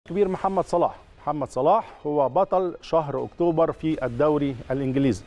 كبير محمد صلاح محمد صلاح هو بطل شهر اكتوبر في الدوري الانجليزي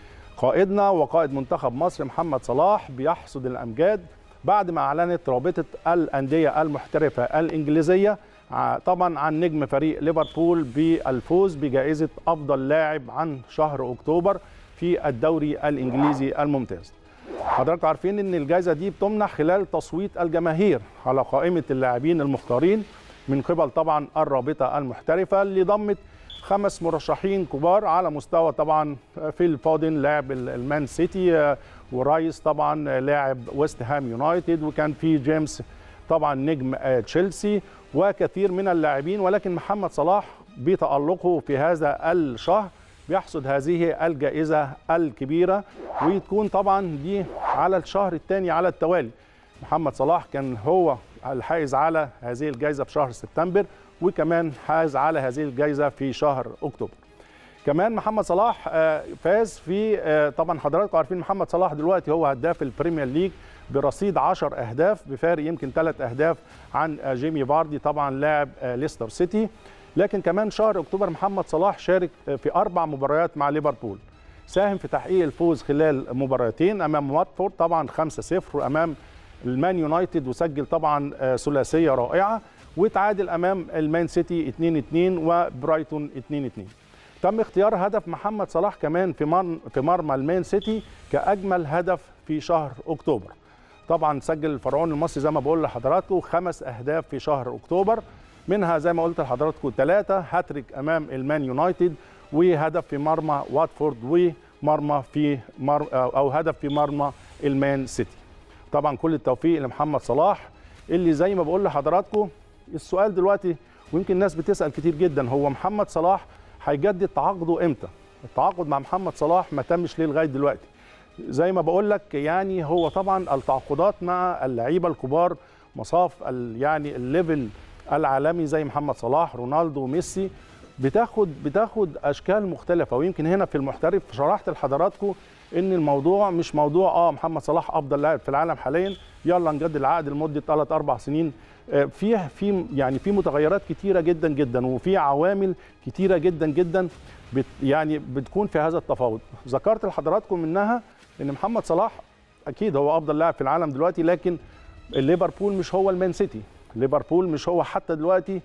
قائدنا وقائد منتخب مصر محمد صلاح بيحصد الامجاد بعد ما اعلنت رابطه الانديه المحترفه الانجليزيه طبعا عن نجم فريق ليفربول بالفوز بجائزه افضل لاعب عن شهر اكتوبر في الدوري الانجليزي الممتاز. حضراتكم عارفين ان الجائزه دي بتمنح خلال تصويت الجماهير على قائمه اللاعبين المختارين من قبل طبعا الرابطه المحترفه اللي ضمت خمس مرشحين كبار على مستوى طبعا فيل فودن لاعب المان سيتي ورايس طبعا لاعب ويست هام يونايتد وكان في جيمس طبعا نجم تشيلسي وكثير من اللاعبين ولكن محمد صلاح بتألقه في هذا الشهر بيحصد هذه الجائزة الكبيرة وتكون طبعا دي على الشهر الثاني على التوالي محمد صلاح كان هو الحائز على هذه الجائزة في شهر سبتمبر وكمان حاز على هذه الجائزة في شهر أكتوبر كمان محمد صلاح فاز في طبعا حضراتكم عارفين محمد صلاح دلوقتي هو هداف البريمير ليج برصيد 10 اهداف بفارق يمكن ثلاث اهداف عن جيمي فاردي طبعا لاعب ليستر سيتي لكن كمان شهر اكتوبر محمد صلاح شارك في اربع مباريات مع ليفربول ساهم في تحقيق الفوز خلال مباراتين امام واتفورد طبعا 5-0 وامام المان يونايتد وسجل طبعا ثلاثيه رائعه وتعادل امام المان سيتي 2-2 وبرايتون 2-2 تم اختيار هدف محمد صلاح كمان في في مرمى المان سيتي كاجمل هدف في شهر اكتوبر طبعا سجل الفرعون المصري زي ما بقول لحضراتكم خمس اهداف في شهر اكتوبر منها زي ما قلت لحضراتكم ثلاثه هاتريك امام المان يونايتد وهدف في مرمى واتفورد ومرمى في مر او هدف في مرمى المان سيتي طبعا كل التوفيق لمحمد صلاح اللي زي ما بقول لحضراتكم السؤال دلوقتي ويمكن الناس بتسال كتير جدا هو محمد صلاح هيجدد تعاقده امتى التعاقد مع محمد صلاح ما تمش ليه لغايه دلوقتي زي ما بقول لك يعني هو طبعا التعاقدات مع اللعيبه الكبار مصاف يعني الليفل العالمي زي محمد صلاح رونالدو وميسي بتاخد بتاخد اشكال مختلفه ويمكن هنا في المحترف شرحت لحضراتكم ان الموضوع مش موضوع اه محمد صلاح افضل لاعب في العالم حاليا يلا نجدد العقد لمده 3 4 سنين في في يعني في متغيرات كتيره جدا جدا وفي عوامل كتيره جدا جدا بت يعني بتكون في هذا التفاوض ذكرت لحضراتكم منها ان محمد صلاح اكيد هو افضل لاعب في العالم دلوقتي لكن ليفربول مش هو المان سيتي ليفربول مش هو حتى دلوقتي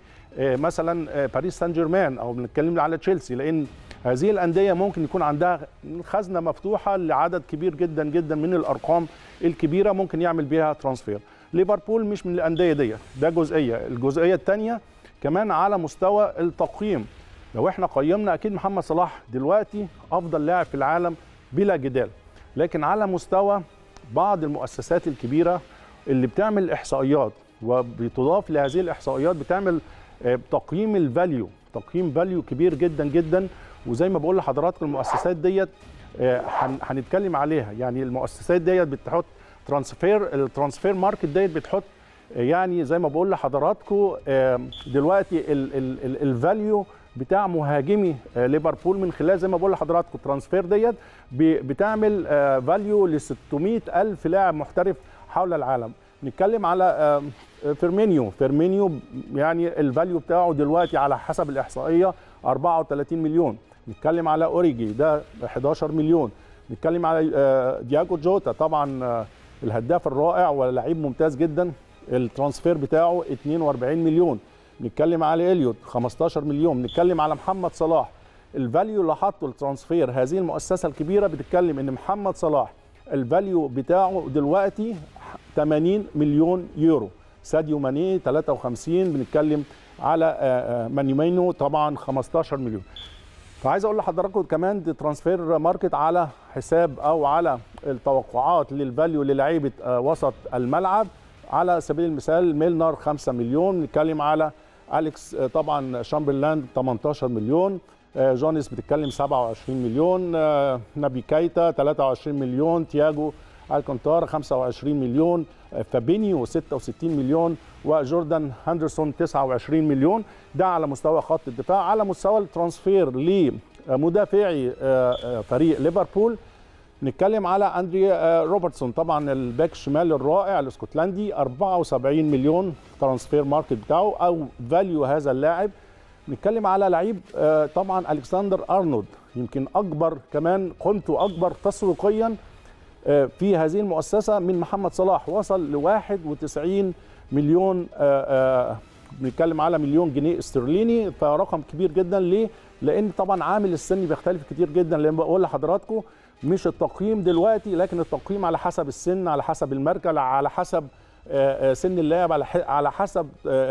مثلا باريس سان جيرمان او بنتكلم على تشيلسي لان هذه الانديه ممكن يكون عندها خزنه مفتوحه لعدد كبير جدا جدا من الارقام الكبيره ممكن يعمل بيها ترانسفير ليفربول مش من الانديه دي ده جزئيه الجزئيه الثانيه كمان على مستوى التقييم لو احنا قيمنا اكيد محمد صلاح دلوقتي افضل لاعب في العالم بلا جدال لكن على مستوى بعض المؤسسات الكبيره اللي بتعمل احصائيات وبتضاف لهذه الاحصائيات بتعمل تقييم الفاليو تقييم فاليو كبير جدا جدا وزي ما بقول لحضراتكم المؤسسات ديت هنتكلم عليها يعني المؤسسات ديت بتحط ترانسفير الترانسفير ماركت ديت بتحط يعني زي ما بقول لحضراتكم دلوقتي الفاليو بتاع مهاجمي ليفربول من خلال زي ما بقول لحضراتكم الترانسفير ديت بتعمل فاليو ل 600 الف لاعب محترف حول العالم نتكلم على فيرمينيو فيرمينيو يعني الفاليو بتاعه دلوقتي على حسب الاحصائيه 34 مليون نتكلم على اوريجي ده 11 مليون نتكلم على دياجو جوتا طبعا الهداف الرائع ولعيب ممتاز جدا الترانسفير بتاعه 42 مليون نتكلم على اليوت 15 مليون نتكلم على محمد صلاح الفاليو اللي حطه الترانسفير هذه المؤسسه الكبيره بتتكلم ان محمد صلاح الفاليو بتاعه دلوقتي 80 مليون يورو ساديو ماني 53 بنتكلم على مانيمينو طبعا 15 مليون فعايز اقول لحضراتكم كمان دي ترانسفير ماركت على حساب او على التوقعات للفاليو للعيبه وسط الملعب على سبيل المثال ميلنر 5 مليون نتكلم على اليكس طبعا شامبرلاند 18 مليون جونيس بتتكلم 27 مليون نبي كايتا 23 مليون تياجو الكونتار 25 مليون فابينيو 66 مليون وجوردان هاندرسون 29 مليون ده على مستوى خط الدفاع على مستوى الترانسفير لمدافعي فريق ليفربول نتكلم على اندري آه، روبرتسون طبعا الباك الشمال الرائع الاسكتلندي 74 مليون ترانسفير ماركت بتاعه او فاليو هذا اللاعب نتكلم على لعيب آه، طبعا الكسندر ارنولد يمكن اكبر كمان قيمته اكبر تسويقيا آه، في هذه المؤسسه من محمد صلاح وصل ل 91 مليون آه، آه، بنتكلم على مليون جنيه استرليني فرقم كبير جدا ليه؟ لان طبعا عامل السن بيختلف كتير جدا لان بقول لحضراتكم مش التقييم دلوقتي لكن التقييم على حسب السن على حسب المركز على حسب آه، آه، سن اللاعب على ح- على حسب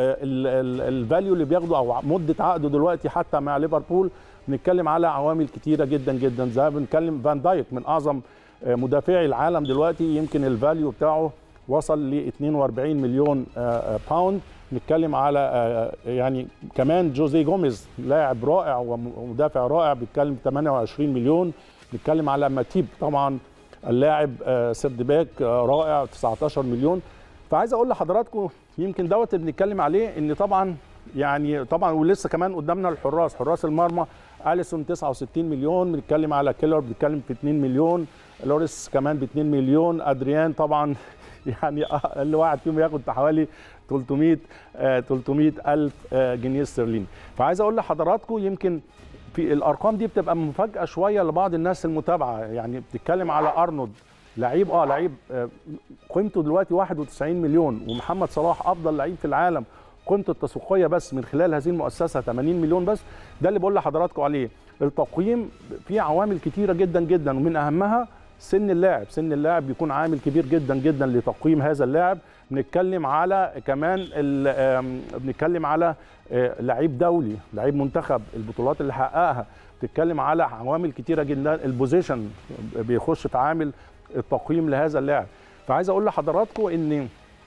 الفاليو اللي بياخده او مده عقده دلوقتي حتى مع ليفربول بنتكلم على عوامل كتيره جدا جدا زي ما بنتكلم فان دايك من اعظم آه، مدافعي العالم دلوقتي يمكن الفاليو بتاعه وصل ل 42 مليون آه، آه، باوند نتكلم على آه، يعني كمان جوزي جوميز لاعب رائع ومدافع رائع بيتكلم 28 مليون نتكلم على ماتيب طبعا اللاعب آه، سيرد باك آه، رائع 19 مليون فعايز اقول لحضراتكم يمكن دوت اللي بنتكلم عليه ان طبعا يعني طبعا ولسه كمان قدامنا الحراس حراس المرمى اليسون 69 مليون بنتكلم على كيلر بنتكلم في 2 مليون لوريس كمان ب 2 مليون ادريان طبعا يعني اقل واحد فيهم ياخد حوالي 300 آه، 300 الف آه، جنيه استرليني فعايز اقول لحضراتكم يمكن في الارقام دي بتبقى مفاجاه شويه لبعض الناس المتابعه يعني بتتكلم على ارنولد لعيب اه لعيب آه، قيمته دلوقتي 91 مليون ومحمد صلاح افضل لعيب في العالم قيمته التسويقيه بس من خلال هذه المؤسسه 80 مليون بس ده اللي بقول لحضراتكم عليه التقييم فيه عوامل كتيره جدا جدا ومن اهمها سن اللاعب سن اللاعب بيكون عامل كبير جدا جدا لتقييم هذا اللاعب بنتكلم على كمان ال- آم، بنتكلم على آه، لعيب دولي لعيب منتخب البطولات اللي حققها بتتكلم على عوامل كتيره جدا البوزيشن بيخش في عامل التقييم لهذا اللاعب فعايز اقول لحضراتكم ان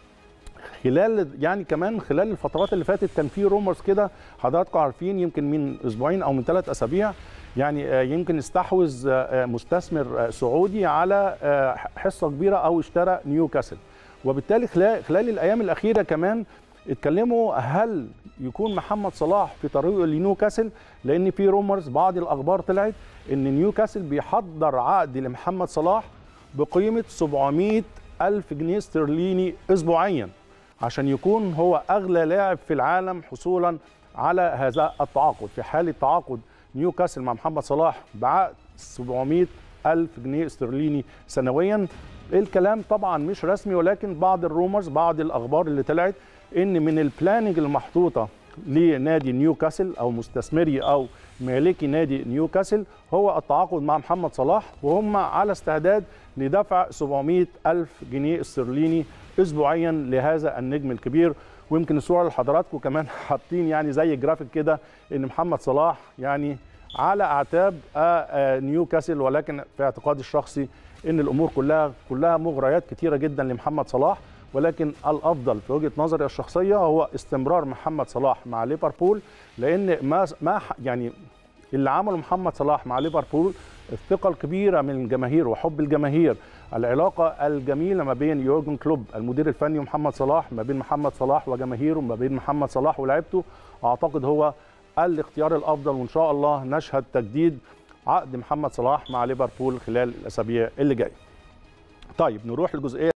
خلال يعني كمان خلال الفترات اللي فاتت كان في رومرز كده حضراتكم عارفين يمكن من اسبوعين او من ثلاث اسابيع يعني آه، يمكن استحوذ آه، مستثمر آه، سعودي على آه، حصه كبيره او اشترى نيوكاسل وبالتالي خلال خلال الايام الاخيره كمان اتكلموا هل يكون محمد صلاح في طريقه لنيوكاسل لان في رومرز بعض الاخبار طلعت ان نيوكاسل بيحضر عقد لمحمد صلاح بقيمه 700 الف جنيه استرليني اسبوعيا عشان يكون هو اغلى لاعب في العالم حصولا على هذا التعاقد في حاله تعاقد نيوكاسل مع محمد صلاح بعقد 700 ألف جنيه استرليني سنويا الكلام طبعا مش رسمي ولكن بعض الرومرز بعض الأخبار اللي طلعت إن من البلاننج المحطوطة لنادي نيوكاسل أو مستثمري أو مالكي نادي نيوكاسل هو التعاقد مع محمد صلاح وهم على استعداد لدفع 700 ألف جنيه استرليني أسبوعيا لهذا النجم الكبير ويمكن الصورة لحضراتكم كمان حاطين يعني زي جرافيك كده إن محمد صلاح يعني على اعتاب آه، آه، نيوكاسل ولكن في اعتقادي الشخصي ان الامور كلها كلها مغريات كتيره جدا لمحمد صلاح ولكن الافضل في وجهه نظري الشخصيه هو استمرار محمد صلاح مع ليفربول لان ما ما ح- يعني اللي عمله محمد صلاح مع ليفربول الثقه الكبيره من الجماهير وحب الجماهير العلاقه الجميله ما بين يورجن كلوب المدير الفني ومحمد صلاح ما بين محمد صلاح وجماهيره ما بين محمد صلاح ولاعيبته اعتقد هو الاختيار الافضل وان شاء الله نشهد تجديد عقد محمد صلاح مع ليفربول خلال الاسابيع اللي جايه. طيب نروح الجزئيه